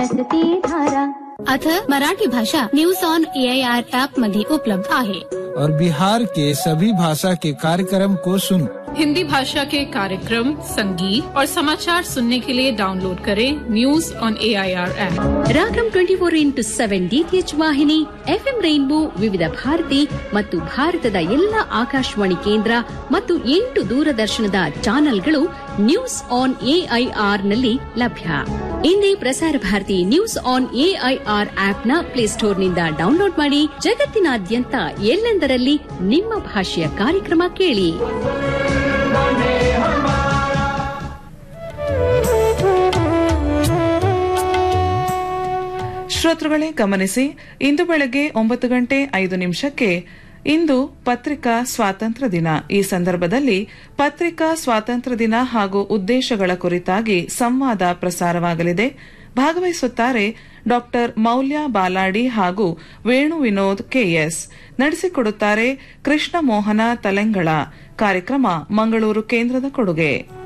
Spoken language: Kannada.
असती धारा अथ मराठी भाषा न्यूज ऑन एआयआर ऍप मध्ये उपलब्ध आहे और बिहार के सभी भाषा के कार्यक्रम को सुनो हिंदी भाषा के कार्यक्रम संगीत और समाचार सुनने के लिए डाउनलोड करें news on A I R app Ragam twenty four into seven DTH ವಾಹಿನಿ ಎಫ್ಎಂ ರೈನ್ಬೋ ವಿವಿಧ ಭಾರತಿ ಮತ್ತು ಭಾರತದ ಎಲ್ಲ ಆಕಾಶವಾಣಿ ಕೇಂದ್ರ ಮತ್ತು ಎಂಟು ದೂರದರ್ಶನದ ಚಾನೆಲ್ಗಳು ನ್ಯೂಸ್ ಆನ್ ಎಐಆರ್ ನಲ್ಲಿ ಲಭ್ಯ ಇಂದೇ Prasar Bharati news on AIR ಆಪ್ನ ಪ್ಲೇಸ್ಟೋರ್ನಿಂದ ಡೌನ್ಲೋಡ್ ಮಾಡಿ ಜಗತ್ತಿನಾದ್ಯಂತ ಎಲ್ಲೆಂದರಲ್ಲಿ ನಿಮ್ಮ ಭಾಷೆಯ ಕಾರ್ಯಕ್ರಮ ಕೇಳಿ ಶ್ರೋತೃಗಳೇ ಗಮನಿಸಿ ಇಂದು ಬೆಳಗ್ಗೆ ಒಂಬತ್ತು ಗಂಟೆ ಐದು ನಿಮಿಷಕ್ಕೆ ಇಂದು ಪತ್ರಿಕಾ ಸ್ವಾತಂತ್ರ್ಯ ದಿನ ಈ ಸಂದರ್ಭದಲ್ಲಿ ಪತ್ರಿಕಾ ಸ್ವಾತಂತ್ರ್ಯ ದಿನ ಹಾಗೂ ಉದ್ದೇಶಗಳ ಕುರಿತಾಗಿ ಸಂವಾದ ಪ್ರಸಾರವಾಗಲಿದೆ ಭಾಗವಹಿಸುತ್ತಾರೆ ಡಾಕ್ಟರ್ ಮೌಲ್ಯ ಬಾಲಾಡಿ ಹಾಗೂ ವೇಣು ವಿನೋದ್ ಕೆಎಸ್ ನಡೆಸಿಕೊಡುತ್ತಾರೆ ಕೃಷ್ಣ ಮೋಹನ ತಲೆಂಗಳ ಕಾರ್ಯಕ್ರಮ ಮಂಗಳೂರು ಕೇಂದ್ರದ ಕೊಡುಗೆ